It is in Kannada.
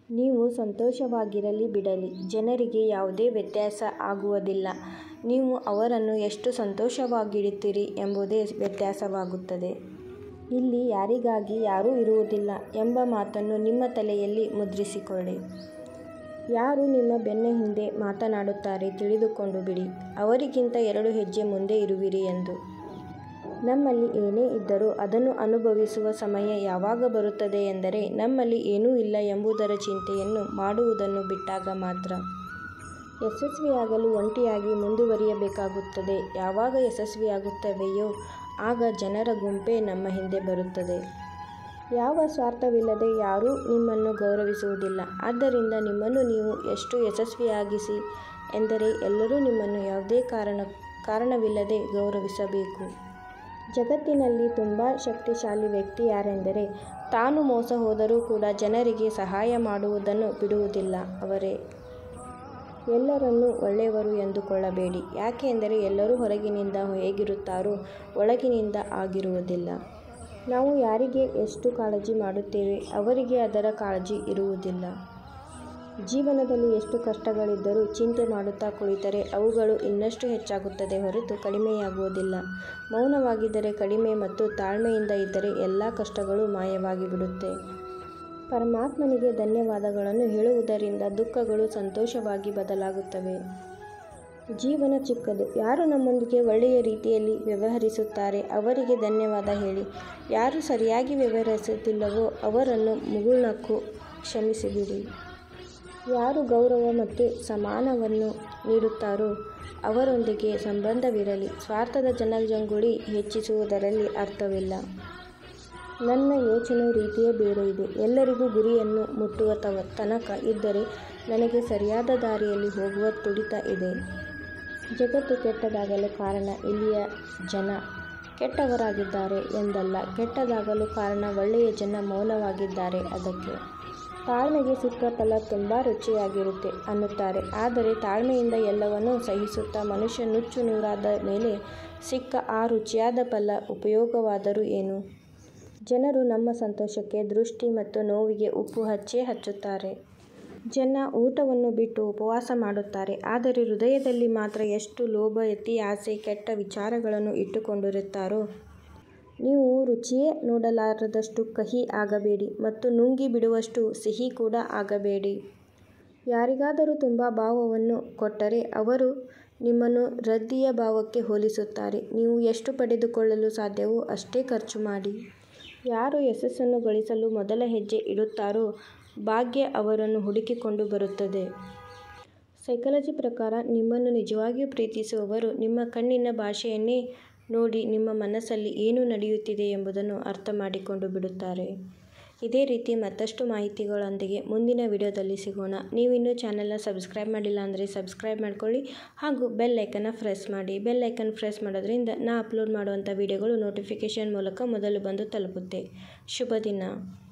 ನೀವು ಸಂತೋಷವಾಗಿರಲಿ ಬಿಡಲಿ ಜನರಿಗೆ ಯಾವುದೇ ವ್ಯತ್ಯಾಸ ಆಗುವುದಿಲ್ಲ ನೀವು ಅವರನ್ನು ಎಷ್ಟು ಸಂತೋಷವಾಗಿಡುತ್ತೀರಿ ಎಂಬುದೇ ವ್ಯತ್ಯಾಸವಾಗುತ್ತದೆ ಇಲ್ಲಿ ಯಾರಿಗಾಗಿ ಯಾರೂ ಇರುವುದಿಲ್ಲ ಎಂಬ ಮಾತನ್ನು ನಿಮ್ಮ ತಲೆಯಲ್ಲಿ ಮುದ್ರಿಸಿಕೊಳ್ಳಿ ಯಾರು ನಿಮ್ಮ ಬೆನ್ನ ಹಿಂದೆ ಮಾತನಾಡುತ್ತಾರೆ ತಿಳಿದುಕೊಂಡು ಬಿಡಿ ಅವರಿಗಿಂತ ಎರಡು ಹೆಜ್ಜೆ ಮುಂದೆ ಇರುವಿರಿ ಎಂದು ನಮ್ಮಲ್ಲಿ ಏನೇ ಇದ್ದರೂ ಅದನ್ನು ಅನುಭವಿಸುವ ಸಮಯ ಯಾವಾಗ ಬರುತ್ತದೆ ಎಂದರೆ ನಮ್ಮಲ್ಲಿ ಏನೂ ಇಲ್ಲ ಎಂಬುದರ ಚಿಂತೆಯನ್ನು ಮಾಡುವುದನ್ನು ಬಿಟ್ಟಾಗ ಮಾತ್ರ ಯಶಸ್ವಿಯಾಗಲು ಒಂಟಿಯಾಗಿ ಮುಂದುವರಿಯಬೇಕಾಗುತ್ತದೆ ಯಾವಾಗ ಯಶಸ್ವಿಯಾಗುತ್ತವೆಯೋ ಆಗ ಜನರ ಗುಂಪೇ ನಮ್ಮ ಹಿಂದೆ ಬರುತ್ತದೆ ಯಾವ ಸ್ವಾರ್ಥವಿಲ್ಲದೆ ಯಾರೂ ನಿಮ್ಮನ್ನು ಗೌರವಿಸುವುದಿಲ್ಲ ಆದ್ದರಿಂದ ನಿಮ್ಮನ್ನು ನೀವು ಎಷ್ಟು ಯಶಸ್ವಿಯಾಗಿಸಿ ಎಂದರೆ ಎಲ್ಲರೂ ನಿಮ್ಮನ್ನು ಯಾವುದೇ ಕಾರಣ ಕಾರಣವಿಲ್ಲದೆ ಗೌರವಿಸಬೇಕು ಜಗತ್ತಿನಲ್ಲಿ ತುಂಬ ಶಕ್ತಿಶಾಲಿ ವ್ಯಕ್ತಿ ಯಾರೆಂದರೆ ತಾನು ಮೋಸ ಹೋದರೂ ಕೂಡ ಜನರಿಗೆ ಸಹಾಯ ಮಾಡುವುದನ್ನು ಬಿಡುವುದಿಲ್ಲ ಅವರೇ ಎಲ್ಲರನ್ನೂ ಒಳ್ಳೆಯವರು ಎಂದುಕೊಳ್ಳಬೇಡಿ ಯಾಕೆಂದರೆ ಎಲ್ಲರೂ ಹೊರಗಿನಿಂದ ಹೇಗಿರುತ್ತಾರೋ ಒಳಗಿನಿಂದ ಆಗಿರುವುದಿಲ್ಲ ನಾವು ಯಾರಿಗೆ ಎಷ್ಟು ಕಾಳಜಿ ಮಾಡುತ್ತೇವೆ ಅವರಿಗೆ ಅದರ ಕಾಳಜಿ ಇರುವುದಿಲ್ಲ ಜೀವನದಲ್ಲಿ ಎಷ್ಟು ಕಷ್ಟಗಳಿದ್ದರೂ ಚಿಂತೆ ಮಾಡುತ್ತಾ ಕುಳಿತರೆ ಅವುಗಳು ಇನ್ನಷ್ಟು ಹೆಚ್ಚಾಗುತ್ತದೆ ಹೊರತು ಕಡಿಮೆಯಾಗುವುದಿಲ್ಲ ಮೌನವಾಗಿದ್ದರೆ ಕಡಿಮೆ ಮತ್ತು ತಾಳ್ಮೆಯಿಂದ ಇದ್ದರೆ ಎಲ್ಲ ಕಷ್ಟಗಳು ಮಾಯವಾಗಿ ಬಿಡುತ್ತೆ ಪರಮಾತ್ಮನಿಗೆ ಧನ್ಯವಾದಗಳನ್ನು ಹೇಳುವುದರಿಂದ ದುಃಖಗಳು ಸಂತೋಷವಾಗಿ ಬದಲಾಗುತ್ತವೆ ಜೀವನ ಚಿಕ್ಕದು ಯಾರು ನಮ್ಮೊಂದಿಗೆ ಒಳ್ಳೆಯ ರೀತಿಯಲ್ಲಿ ವ್ಯವಹರಿಸುತ್ತಾರೆ ಅವರಿಗೆ ಧನ್ಯವಾದ ಹೇಳಿ ಯಾರು ಸರಿಯಾಗಿ ವ್ಯವಹರಿಸುತ್ತಿಲ್ಲವೋ ಅವರನ್ನು ಮುಗುಳ್ನಕ್ಕು ಕ್ಷಮಿಸಿಬಿಡಿ ಯಾರು ಗೌರವ ಮತ್ತು ಸಮಾನವನ್ನು ನೀಡುತ್ತಾರೋ ಅವರೊಂದಿಗೆ ಸಂಬಂಧವಿರಲಿ ಸ್ವಾರ್ಥದ ಜನಜಂಗುಳಿ ಹೆಚ್ಚಿಸುವುದರಲ್ಲಿ ಅರ್ಥವಿಲ್ಲ ನನ್ನ ಯೋಚನೆ ರೀತಿಯೇ ಬೇರೆ ಇದೆ ಎಲ್ಲರಿಗೂ ಗುರಿಯನ್ನು ಮುಟ್ಟುವ ತವ ತನಕ ಇದ್ದರೆ ನನಗೆ ಸರಿಯಾದ ದಾರಿಯಲ್ಲಿ ಹೋಗುವ ತುಡಿತ ಇದೆ ಜಗತ್ತು ಕೆಟ್ಟದಾಗಲು ಕಾರಣ ಇಲ್ಲಿಯ ಜನ ಕೆಟ್ಟವರಾಗಿದ್ದಾರೆ ಎಂದಲ್ಲ ಕೆಟ್ಟದಾಗಲು ಕಾರಣ ಒಳ್ಳೆಯ ಜನ ಮೌನವಾಗಿದ್ದಾರೆ ಅದಕ್ಕೆ ತಾಳ್ಮೆಗೆ ಸಿಕ್ಕ ಫಲ ತುಂಬ ರುಚಿಯಾಗಿರುತ್ತೆ ಅನ್ನುತ್ತಾರೆ ಆದರೆ ತಾಳ್ಮೆಯಿಂದ ಎಲ್ಲವನ್ನೂ ಸಹಿಸುತ್ತಾ ಮನುಷ್ಯ ನುಚ್ಚು ನೂರಾದ ಮೇಲೆ ಸಿಕ್ಕ ಆ ರುಚಿಯಾದ ಫಲ ಉಪಯೋಗವಾದರೂ ಏನು ಜನರು ನಮ್ಮ ಸಂತೋಷಕ್ಕೆ ದೃಷ್ಟಿ ಮತ್ತು ನೋವಿಗೆ ಉಪ್ಪು ಹಚ್ಚೇ ಹಚ್ಚುತ್ತಾರೆ ಜನ ಊಟವನ್ನು ಬಿಟ್ಟು ಉಪವಾಸ ಮಾಡುತ್ತಾರೆ ಆದರೆ ಹೃದಯದಲ್ಲಿ ಮಾತ್ರ ಎಷ್ಟು ಲೋಭ ಅತಿ ಆಸೆ ಕೆಟ್ಟ ವಿಚಾರಗಳನ್ನು ಇಟ್ಟುಕೊಂಡಿರುತ್ತಾರೋ ನೀವು ರುಚಿಯೇ ನೋಡಲಾರದಷ್ಟು ಕಹಿ ಆಗಬೇಡಿ ಮತ್ತು ನುಂಗಿ ಬಿಡುವಷ್ಟು ಸಿಹಿ ಕೂಡ ಆಗಬೇಡಿ ಯಾರಿಗಾದರೂ ತುಂಬ ಭಾವವನ್ನು ಕೊಟ್ಟರೆ ಅವರು ನಿಮ್ಮನ್ನು ರದ್ದಿಯ ಭಾವಕ್ಕೆ ಹೋಲಿಸುತ್ತಾರೆ ನೀವು ಎಷ್ಟು ಪಡೆದುಕೊಳ್ಳಲು ಸಾಧ್ಯವೋ ಅಷ್ಟೇ ಖರ್ಚು ಮಾಡಿ ಯಾರು ಯಶಸ್ಸನ್ನು ಗಳಿಸಲು ಮೊದಲ ಹೆಜ್ಜೆ ಇಡುತ್ತಾರೋ ಭಾಗ್ಯ ಅವರನ್ನು ಹುಡುಕಿಕೊಂಡು ಬರುತ್ತದೆ ಸೈಕಾಲಜಿ ಪ್ರಕಾರ ನಿಮ್ಮನ್ನು ನಿಜವಾಗಿಯೂ ಪ್ರೀತಿಸುವವರು ನಿಮ್ಮ ಕಣ್ಣಿನ ಭಾಷೆಯನ್ನೇ ನೋಡಿ ನಿಮ್ಮ ಮನಸ್ಸಲ್ಲಿ ಏನು ನಡೆಯುತ್ತಿದೆ ಎಂಬುದನ್ನು ಅರ್ಥ ಮಾಡಿಕೊಂಡು ಬಿಡುತ್ತಾರೆ ಇದೇ ರೀತಿ ಮತ್ತಷ್ಟು ಮಾಹಿತಿಗಳೊಂದಿಗೆ ಮುಂದಿನ ವಿಡಿಯೋದಲ್ಲಿ ಸಿಗೋಣ ನೀವಿನ್ನೂ ಚಾನಲ್ನ ಸಬ್ಸ್ಕ್ರೈಬ್ ಮಾಡಿಲ್ಲ ಅಂದರೆ ಸಬ್ಸ್ಕ್ರೈಬ್ ಮಾಡ್ಕೊಳ್ಳಿ ಹಾಗೂ ಬೆಲ್ ಐಕನ್ನ ಪ್ರೆಸ್ ಮಾಡಿ ಬೆಲ್ ಐಕನ್ ಪ್ರೆಸ್ ಮಾಡೋದ್ರಿಂದ ನಾ ಅಪ್ಲೋಡ್ ಮಾಡುವಂಥ ವಿಡಿಯೋಗಳು ನೋಟಿಫಿಕೇಷನ್ ಮೂಲಕ ಮೊದಲು ಬಂದು ತಲುಪುತ್ತೆ ಶುಭ ದಿನ